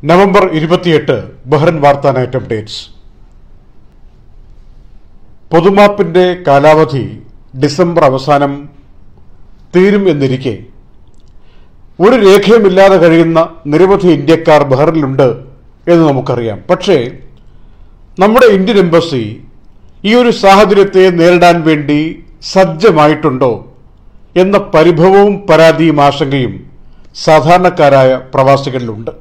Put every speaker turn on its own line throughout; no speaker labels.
November ഇരുപത്തിയെട്ട് Bahrain വാർത്താ night updates പൊതുമാപ്പിന്റെ കാലാവധി ഡിസംബർ അവസാനം തീരും എന്നിരിക്കെ ഒരു രേഖയുമില്ലാതെ കഴിയുന്ന നിരവധി ഇന്ത്യക്കാർ ബഹ്റിനിലുണ്ട് എന്ന് നമുക്കറിയാം പക്ഷേ നമ്മുടെ ഇന്ത്യൻ എംബസി ഈ ഒരു സാഹചര്യത്തെ നേരിടാൻ വേണ്ടി സജ്ജമായിട്ടുണ്ടോ എന്ന പരിഭവവും പരാതിയും ആശങ്കയും സാധാരണക്കാരായ പ്രവാസികളിലുണ്ട്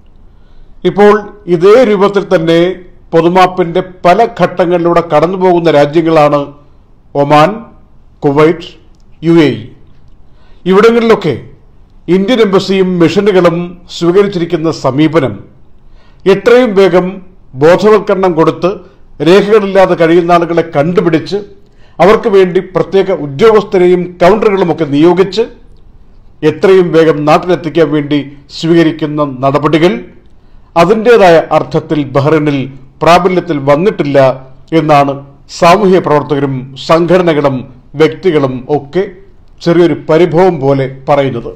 ഇപ്പോൾ ഇതേ രൂപത്തിൽ തന്നെ പൊതുമാപ്പിന്റെ പല ഘട്ടങ്ങളിലൂടെ കടന്നുപോകുന്ന രാജ്യങ്ങളാണ് Oman Kuwait U A E ഇവിടങ്ങളിലൊക്കെ ഇന്ത്യൻ എംബസിയും മിഷനുകളും സ്വീകരിച്ചിരിക്കുന്ന സമീപനം എത്രയും വേഗം ബോധവൽക്കരണം കൊടുത്ത് രേഖകളില്ലാതെ കഴിയുന്ന ആളുകളെ കണ്ടുപിടിച്ച് അവർക്ക് വേണ്ടി പ്രത്യേക ഉദ്യോഗസ്ഥരെയും കൗണ്ടറുകളുമൊക്കെ നിയോഗിച്ച് എത്രയും വേഗം നാട്ടിലെത്തിക്കാൻ വേണ്ടി സ്വീകരിക്കുന്ന നടപടികൾ അതിൻ്റെതായ അർത്ഥത്തിൽ ബഹ്റിനിൽ പ്രാബല്യത്തിൽ വന്നിട്ടില്ല എന്നാണ് സാമൂഹ്യ പ്രവർത്തകരും സംഘടനകളും വ്യക്തികളും ഒക്കെ ചെറിയൊരു പരിഭവം പോലെ പറയുന്നത്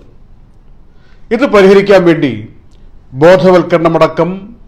ഇത് പരിഹരിക്കാൻ വേണ്ടി ബോധവൽക്കരണമടക്കം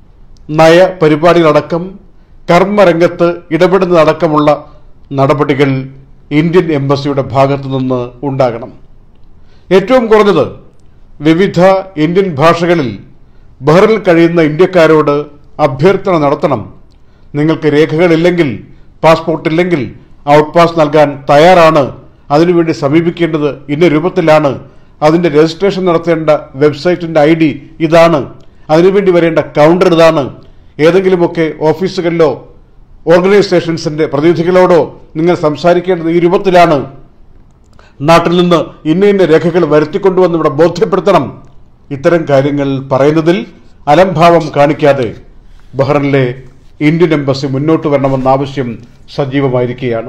നയ പരിപാടികളടക്കം കർമ്മരംഗത്ത് ഇടപെടുന്നതടക്കമുള്ള നടപടികൾ ഇന്ത്യൻ എംബസിയുടെ ഭാഗത്തു നിന്ന് ഉണ്ടാകണം ഏറ്റവും കുറഞ്ഞത് വിവിധ ഇന്ത്യൻ ഭാഷകളിൽ ബഹ്റിൽ കഴിയുന്ന ഇന്ത്യക്കാരോട് അഭ്യർത്ഥന നടത്തണം നിങ്ങൾക്ക് രേഖകളില്ലെങ്കിൽ പാസ്പോർട്ട് ഇല്ലെങ്കിൽ ഔട്ട് പാസ് നൽകാൻ തയ്യാറാണ് അതിനുവേണ്ടി സമീപിക്കേണ്ടത് ഇന്ന രൂപത്തിലാണ് അതിന്റെ രജിസ്ട്രേഷൻ നടത്തേണ്ട വെബ്സൈറ്റിന്റെ ഐ ഡി ഇതാണ് അതിനുവേണ്ടി വരേണ്ട കൗണ്ടർ ഇതാണ് ഏതെങ്കിലുമൊക്കെ ഓഫീസുകളിലോ ഓർഗനൈസേഷൻസിന്റെ പ്രതിനിധികളോടോ നിങ്ങൾ സംസാരിക്കേണ്ടത് ഈ രൂപത്തിലാണ് നാട്ടിൽ നിന്ന് ഇന്ന ഇന്ന രേഖകൾ വരുത്തിക്കൊണ്ടുവന്ന് ഇവിടെ ബോധ്യപ്പെടുത്തണം ഇത്തരം കാര്യങ്ങൾ പറയുന്നതിൽ അലംഭാവം കാണിക്കാതെ ബഹ്റിനിലെ ഇന്ത്യൻ എംബസി മുന്നോട്ട് വരണമെന്ന ആവശ്യം സജീവമായിരിക്കുകയാണ്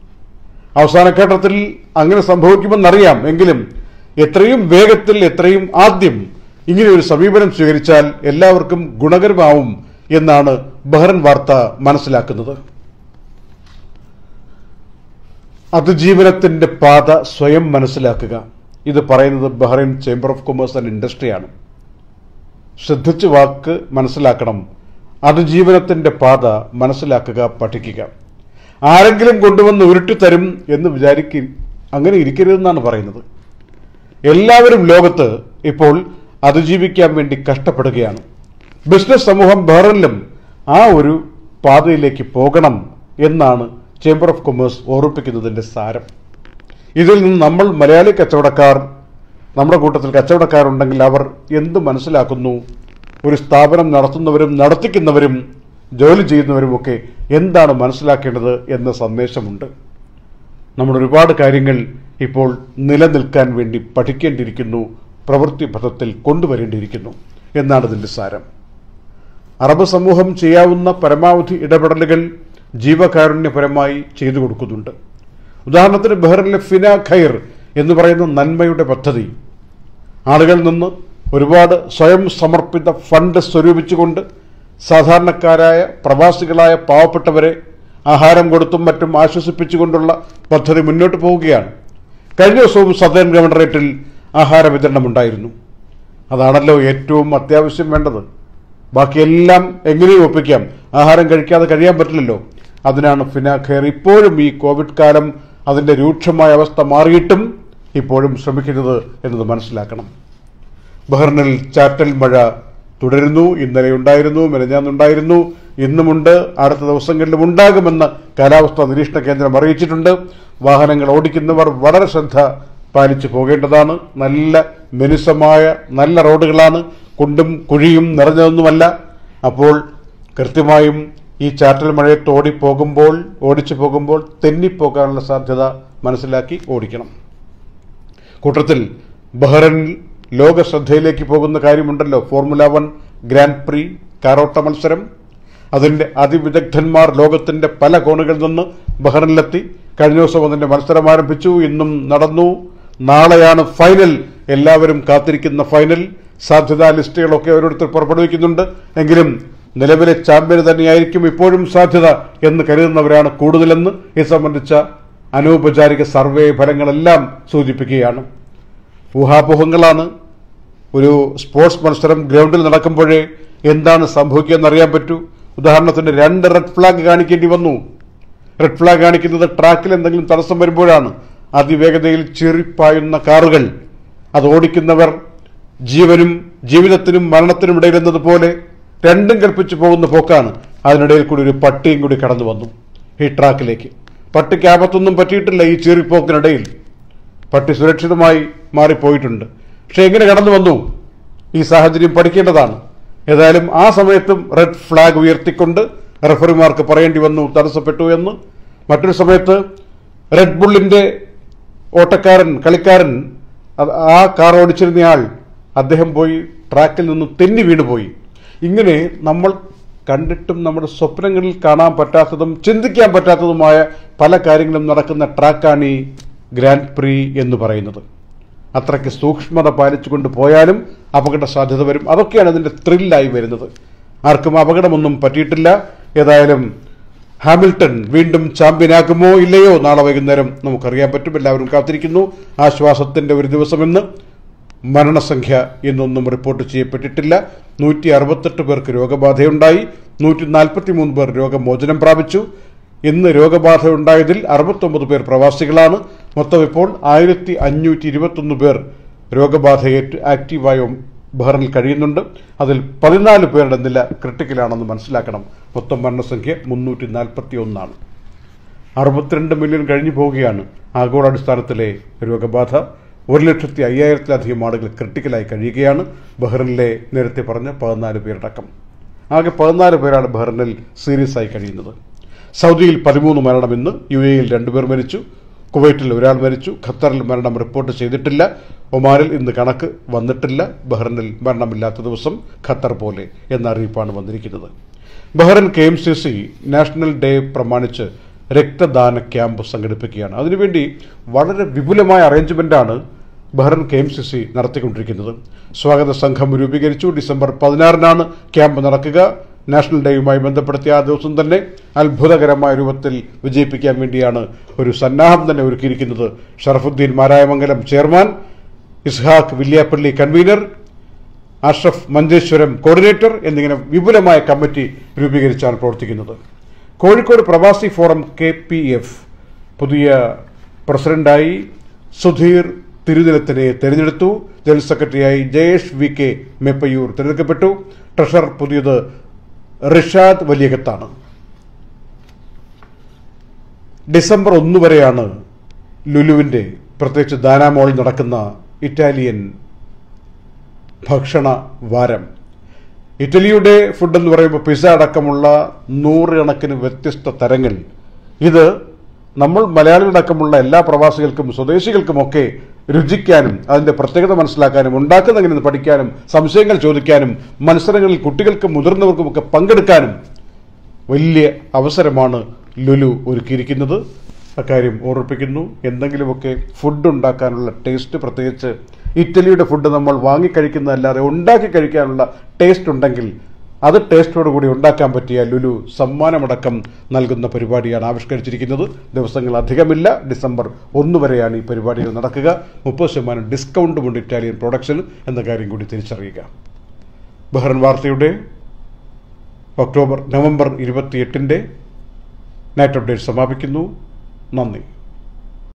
അവസാന ഘട്ടത്തിൽ അങ്ങനെ സംഭവിക്കുമെന്നറിയാം എങ്കിലും എത്രയും വേഗത്തിൽ എത്രയും ആദ്യം ഇങ്ങനെ ഒരു സമീപനം സ്വീകരിച്ചാൽ എല്ലാവർക്കും ഗുണകരമാവും എന്നാണ് ബഹ്റൻ വാർത്ത മനസ്സിലാക്കുന്നത് അതിജീവനത്തിന്റെ പാത സ്വയം മനസ്സിലാക്കുക ഇത് പറയുന്നത് Bahrain chamber of commerce and ഇൻഡസ്ട്രിയാണ് ശ്രദ്ധിച്ച് വാക്ക് മനസ്സിലാക്കണം അതിജീവനത്തിന്റെ പാത മനസ്സിലാക്കുക പഠിക്കുക ആരെങ്കിലും കൊണ്ടുവന്ന് ഉരുട്ടിത്തരും എന്ന് വിചാരിക്ക അങ്ങനെ ഇരിക്കരുതെന്നാണ് പറയുന്നത് എല്ലാവരും ലോകത്ത് ഇപ്പോൾ അതിജീവിക്കാൻ വേണ്ടി കഷ്ടപ്പെടുകയാണ് ബിസിനസ് സമൂഹം ബഹ്റിനിലും ആ ഒരു പാതയിലേക്ക് പോകണം എന്നാണ് ചേംബർ ഓഫ് കൊമേഴ്സ് ഓർമ്മിപ്പിക്കുന്നതിന്റെ സാരം ഇതിൽ നിന്ന് നമ്മൾ മലയാളി കച്ചവടക്കാർ നമ്മുടെ കൂട്ടത്തിൽ കച്ചവടക്കാരുണ്ടെങ്കിൽ അവർ എന്ത് മനസ്സിലാക്കുന്നു ഒരു സ്ഥാപനം നടത്തുന്നവരും നടത്തിക്കുന്നവരും ജോലി ചെയ്യുന്നവരുമൊക്കെ എന്താണ് മനസ്സിലാക്കേണ്ടത് എന്ന സന്ദേശമുണ്ട് നമ്മൾ ഒരുപാട് കാര്യങ്ങൾ ഇപ്പോൾ നിലനിൽക്കാൻ വേണ്ടി പഠിക്കേണ്ടിയിരിക്കുന്നു പ്രവൃത്തി പഥത്തിൽ കൊണ്ടുവരേണ്ടിയിരിക്കുന്നു എന്നാണ് ഇതിന്റെ സാരം അറബ് സമൂഹം ചെയ്യാവുന്ന പരമാവധി ഇടപെടലുകൾ ജീവകാരുണ്യപരമായി ചെയ്തു കൊടുക്കുന്നുണ്ട് ഉദാഹരണത്തിന് ബഹ്റിനിലെ ഫിന ഖൈർ എന്ന് പറയുന്ന നന്മയുടെ പദ്ധതി ആളുകളിൽ നിന്ന് ഒരുപാട് സ്വയം സമർപ്പിത ഫണ്ട് സ്വരൂപിച്ചുകൊണ്ട് സാധാരണക്കാരായ പ്രവാസികളായ പാവപ്പെട്ടവരെ ആഹാരം കൊടുത്തും മറ്റും ആശ്വസിപ്പിച്ചുകൊണ്ടുള്ള പദ്ധതി മുന്നോട്ട് പോവുകയാണ് കഴിഞ്ഞ ദിവസവും സദേൺ ഗവർണറേറ്റിൽ ആഹാര വിതരണമുണ്ടായിരുന്നു അതാണല്ലോ ഏറ്റവും അത്യാവശ്യം വേണ്ടത് ബാക്കിയെല്ലാം എങ്ങനെയും ഒപ്പിക്കാം ആഹാരം കഴിക്കാതെ കഴിയാൻ പറ്റില്ലല്ലോ അതിനാണ് ഫിന ഖെയർ ഇപ്പോഴും ഈ കോവിഡ് കാലം അതിന്റെ രൂക്ഷമായ അവസ്ഥ മാറിയിട്ടും ഇപ്പോഴും ശ്രമിക്കുന്നത് എന്നത് മനസ്സിലാക്കണം ബഹ്റിനിൽ ചാറ്റൽ മഴ തുടരുന്നു ഇന്നലെ ഉണ്ടായിരുന്നു മെനഞ്ഞാന്നുണ്ടായിരുന്നു ഇന്നുമുണ്ട് അടുത്ത ദിവസങ്ങളിലും ഉണ്ടാകുമെന്ന് കാലാവസ്ഥാ നിരീക്ഷണ കേന്ദ്രം അറിയിച്ചിട്ടുണ്ട് വാഹനങ്ങൾ ഓടിക്കുന്നവർ വളരെ ശ്രദ്ധ പാലിച്ചു പോകേണ്ടതാണ് നല്ല മിനുസമായ നല്ല റോഡുകളാണ് കുണ്ടും കുഴിയും നിറഞ്ഞതൊന്നുമല്ല അപ്പോൾ കൃത്യമായും ഈ ചാറ്റൽ മഴയത്ത് ഓടിപ്പോകുമ്പോൾ ഓടിച്ചു പോകുമ്പോൾ തെന്നിപ്പോകാനുള്ള സാധ്യത മനസ്സിലാക്കി ഓടിക്കണം കൂട്ടത്തിൽ ബഹ്റൈനിൽ ലോക ശ്രദ്ധയിലേക്ക് പോകുന്ന കാര്യമുണ്ടല്ലോ ഫോർമുല വൺ ഗ്രാൻഡ് പ്രീ കാറോട്ട മത്സരം അതിന്റെ അതിവിദഗ്ധന്മാർ ലോകത്തിന്റെ പല കോണുകളിൽ നിന്ന് ബഹ്റൈനിലെത്തി കഴിഞ്ഞ ദിവസം അതിന്റെ മത്സരം ആരംഭിച്ചു ഇന്നും നടന്നു നാളെയാണ് ഫൈനൽ എല്ലാവരും കാത്തിരിക്കുന്ന ഫൈനൽ സാധ്യതാ ലിസ്റ്റുകളൊക്കെ ഓരോരുത്തർ പുറപ്പെടുവിക്കുന്നുണ്ട് എങ്കിലും നിലവിലെ ചാമ്പ്യന് തന്നെയായിരിക്കും ഇപ്പോഴും സാധ്യത എന്ന് കരുതുന്നവരാണ് കൂടുതലെന്ന് ഇത് സംബന്ധിച്ച അനൗപചാരിക സർവേ ഫലങ്ങളെല്ലാം സൂചിപ്പിക്കുകയാണ് ഊഹാപോഹങ്ങളാണ് ഒരു സ്പോർട്സ് മത്സരം ഗ്രൗണ്ടിൽ നടക്കുമ്പോഴേ എന്താണ് സംഭവിക്കുക എന്നറിയാൻ പറ്റൂ ഉദാഹരണത്തിന് രണ്ട് റെഡ് ഫ്ലാഗ് കാണിക്കേണ്ടി വന്നു റെഡ് ഫ്ലാഗ് കാണിക്കുന്നത് ട്രാക്കിൽ എന്തെങ്കിലും തടസ്സം വരുമ്പോഴാണ് അതിവേഗതയിൽ ചീറിപ്പായുന്ന കാറുകൾ അത് ഓടിക്കുന്നവർ ജീവനും ജീവിതത്തിനും മരണത്തിനും ഇടയിൽ എന്നതുപോലെ രണ്ടും കൽപ്പിച്ചു പോകുന്ന പോക്കാണ് അതിനിടയിൽ കൂടി ഒരു പട്ടിയും കൂടി കടന്നു വന്നു ഈ ട്രാക്കിലേക്ക് പട്ടിക്ക് ആപത്തൊന്നും പറ്റിയിട്ടില്ല ഈ ചീറിപ്പോക്കിനിടയിൽ പട്ടി സുരക്ഷിതമായി മാറിപ്പോയിട്ടുണ്ട് പക്ഷെ എങ്ങനെ കടന്നു വന്നു ഈ സാഹചര്യം പഠിക്കേണ്ടതാണ് ഏതായാലും ആ സമയത്തും റെഡ് ഫ്ലാഗ് ഉയർത്തിക്കൊണ്ട് റെഫറിമാർക്ക് പറയേണ്ടി വന്നു തടസ്സപ്പെട്ടു എന്ന് മറ്റൊരു സമയത്ത് റെഡ് ബുള്ളിന്റെ ഓട്ടക്കാരൻ കളിക്കാരൻ അത് ആ കാർ ഓടിച്ചിരുന്നയാൾ അദ്ദേഹം പോയി ട്രാക്കിൽ നിന്ന് തെന്നി വീണുപോയി ഇങ്ങനെ നമ്മൾ കണ്ടിട്ടും നമ്മുടെ സ്വപ്നങ്ങളിൽ കാണാൻ പറ്റാത്തതും ചിന്തിക്കാൻ പറ്റാത്തതുമായ പല കാര്യങ്ങളും നടക്കുന്ന ട്രാക്കാണ് ഈ ഗ്രാൻഡ് പ്രീ എന്ന് പറയുന്നത് അത്രയ്ക്ക് സൂക്ഷ്മത പാലിച്ചുകൊണ്ട് പോയാലും അപകട സാധ്യത വരും അതൊക്കെയാണ് അതിന്റെ ത്രില്ലായി വരുന്നത് ആർക്കും അപകടമൊന്നും പറ്റിയിട്ടില്ല ഏതായാലും ഹാമിൽട്ടൺ വീണ്ടും ചാമ്പ്യനാകുമോ ഇല്ലയോ നാളെ വൈകുന്നേരം നമുക്കറിയാൻ പറ്റും എല്ലാവരും കാത്തിരിക്കുന്നു ആശ്വാസത്തിന്റെ ഒരു ദിവസമെന്ന് മരണസംഖ്യ ഇന്നൊന്നും റിപ്പോർട്ട് ചെയ്യപ്പെട്ടിട്ടില്ല നൂറ്റി അറുപത്തെട്ട് പേർക്ക് രോഗബാധയുണ്ടായി നൂറ്റി നാൽപ്പത്തി മൂന്ന് പേർ രോഗമോചനം പ്രാപിച്ചു ഇന്ന് രോഗബാധ ഉണ്ടായതിൽ അറുപത്തൊമ്പത് പേർ പ്രവാസികളാണ് മൊത്തം ഇപ്പോൾ ആയിരത്തി അഞ്ഞൂറ്റി ഇരുപത്തൊന്ന് പേർ രോഗബാധയേറ്റ് ആക്റ്റീവായും ബഹ്റിനിൽ കഴിയുന്നുണ്ട് അതിൽ പതിനാല് പേരുടെ നില ക്രിട്ടിക്കലാണെന്ന് മനസ്സിലാക്കണം മൊത്തം മരണസംഖ്യ മുന്നൂറ്റി നാൽപ്പത്തി ഒന്നാണ് അറുപത്തിരണ്ട് മില്യൺ കഴിഞ്ഞു പോവുകയാണ് ആഗോളാടിസ്ഥാനത്തിലെ രോഗബാധ ഒരു ലക്ഷത്തി അയ്യായിരത്തിലധികം ആളുകൾ ക്രിട്ടിക്കലായി കഴിയുകയാണ് ബഹ്റിനിലെ നേരത്തെ പറഞ്ഞ പതിനാല് പേരടക്കം ആകെ പതിനാല് പേരാണ് ബഹ്റിനിൽ സീരിയസ് ആയി കഴിയുന്നത് സൗദിയിൽ പതിമൂന്ന് മരണം ഇന്ന് യു എയിൽ രണ്ടുപേർ മരിച്ചു കുവൈറ്റിൽ ഒരാൾ മരിച്ചു ഖത്തറിൽ മരണം റിപ്പോർട്ട് ചെയ്തിട്ടില്ല ഒമാനിൽ ഇന്ന് കണക്ക് വന്നിട്ടില്ല ബഹ്റിനിൽ മരണമില്ലാത്ത ദിവസം ഖത്തർ പോലെ എന്ന അറിയിപ്പാണ് വന്നിരിക്കുന്നത് Bahrain K M C C national day പ്രമാണിച്ച് രക്തദാന ക്യാമ്പ് സംഘടിപ്പിക്കുകയാണ് അതിനുവേണ്ടി വളരെ വിപുലമായ അറേഞ്ച്മെന്റാണ് Bahrain K M C C നടത്തിക്കൊണ്ടിരിക്കുന്നത് സ്വാഗത സംഘം രൂപീകരിച്ചു ഡിസംബർ പതിനാറിനാണ് ക്യാമ്പ് നടക്കുക നാഷണൽ ഡേയുമായി ബന്ധപ്പെടുത്തിയ ആ ദിവസം തന്നെ അത്ഭുതകരമായ രൂപത്തിൽ വിജയിപ്പിക്കാൻ വേണ്ടിയാണ് ഒരു സന്നാഹം തന്നെ ഒരുക്കിയിരിക്കുന്നത് Sharafuddin Marayamangalam chairman Ishaq Villiappally convener Ashraf Manjeshwaram coordinator എന്നിങ്ങനെ വിപുലമായ കമ്മിറ്റി രൂപീകരിച്ചാണ് പ്രവർത്തിക്കുന്നത് കോഴിക്കോട് പ്രവാസി ഫോറം കെ പി എഫ് പുതിയ പ്രസിഡന്റായി സുധീർ തിരുനിലത്തിനെ തെരഞ്ഞെടുത്തു ജനറൽ സെക്രട്ടറിയായി ജയേഷ് വി കെ മെപ്പയൂർ തിരഞ്ഞെടുക്കപ്പെട്ടു ട്രഷറർ പുതിയത് റിഷാദ് വലിയകത്താണ് ഡിസംബർ ഒന്ന് വരെയാണ് ലുലുവിന്റെ പ്രത്യേകിച്ച് ദാനാമോളിൽ നടക്കുന്ന ഇറ്റാലിയൻ ഭക്ഷണ വാരം ഇറ്റലിയുടെ ഫുഡ് എന്ന് പറയുമ്പോൾ പിസ്സ അടക്കമുള്ള നൂറുകണക്കിന് വ്യത്യസ്ത തരങ്ങൾ ഇത് നമ്മൾ മലയാളികളടക്കമുള്ള എല്ലാ പ്രവാസികൾക്കും സ്വദേശികൾക്കുമൊക്കെ രുചിക്കാനും അതിന്റെ പ്രത്യേകത മനസ്സിലാക്കാനും ഉണ്ടാക്കുന്നതെങ്ങനെ പഠിക്കാനും സംശയങ്ങൾ ചോദിക്കാനും മത്സരങ്ങളിൽ കുട്ടികൾക്കും മുതിർന്നവർക്കുമൊക്കെ പങ്കെടുക്കാനും വലിയ അവസരമാണ് ലുലു ഒരുക്കിയിരിക്കുന്നത് അക്കാര്യം ഓർമ്മിപ്പിക്കുന്നു എന്തെങ്കിലുമൊക്കെ ഫുഡ് ഉണ്ടാക്കാനുള്ള ടേസ്റ്റ് പ്രത്യേകിച്ച് ഇറ്റലിയുടെ ഫുഡ് നമ്മൾ വാങ്ങിക്കഴിക്കുന്നതല്ലാതെ ഉണ്ടാക്കി കഴിക്കാനുള്ള ടേസ്റ്റ് ഉണ്ടെങ്കിൽ അത് ടേസ്റ്റോടു കൂടി ഉണ്ടാക്കാൻ പറ്റിയ ലുലു സമ്മാനമടക്കം നൽകുന്ന പരിപാടിയാണ് ആവിഷ്കരിച്ചിരിക്കുന്നത് ദിവസങ്ങൾ അധികമില്ല ഡിസംബർ ഒന്ന് വരെയാണ് ഈ പരിപാടികൾ നടക്കുക മുപ്പത് ശതമാനം ഡിസ്കൗണ്ടുമുണ്ട് ഇറ്റാലിയൻ പ്രൊഡക്ഷൻ എന്ന കാര്യം കൂടി തിരിച്ചറിയുക ബഹ്റൻ വാർത്തയുടെ ഒക്ടോബർ നവംബർ ഇരുപത്തിയെട്ടിൻ്റെ നൈറ്റ് അപ്ഡേറ്റ് സമാപിക്കുന്നു നന്ദി